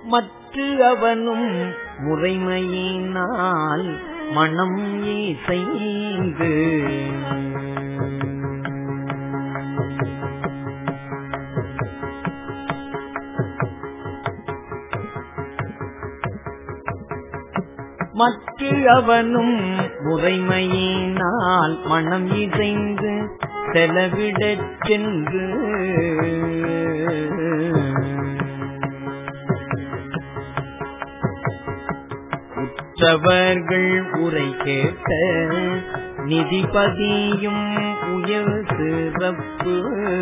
மற்று அவனும் முறைமையினால் மனம் இசைந்து மற்று அவனும் முறைமையினால் மனம் இசைந்து செலவிடச் சென்று உற்றவர்கள் உரை கேட்ட நிதிபதியும் உயர் சிறப்பு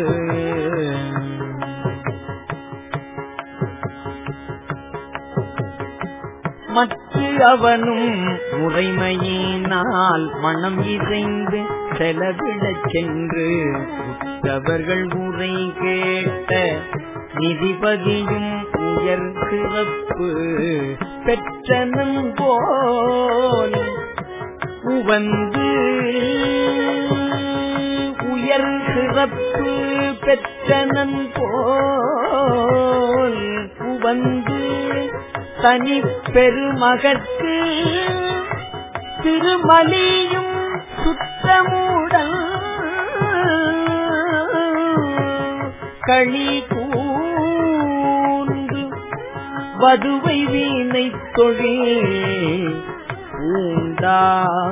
மற்ற அவனும் முறைமையினால் மனம் இசைந்து செலவிடச் சென்று உற்றவர்கள் உரை கேட்ட நிதிபதியும் உயர் சிறப்பு பெற்றனன் போல் உவந்து உயர் சிறப்பு பெற்றனன் போல் உவந்து தனி பெருமகற்கு திருமலியும் சுத்தமுடன் களி கூந்து வதுவை வீணை தொழில் பூண்டா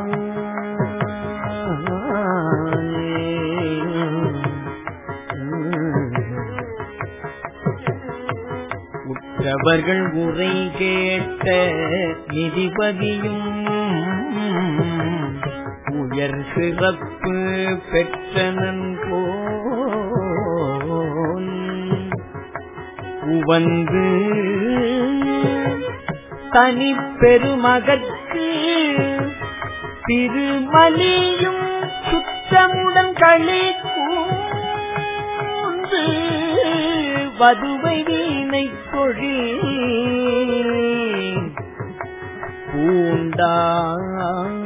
உற்றவர்கள் உரை கேட்ட நிதிபதியும் உயர் சிறப்பு பெற்றனன் போல் உவந்து தனி பெருமகற்கு திருமலியும் சுத்தமுடன் களி கூந்து வதுவை வீணை தொழில் பூண்டான்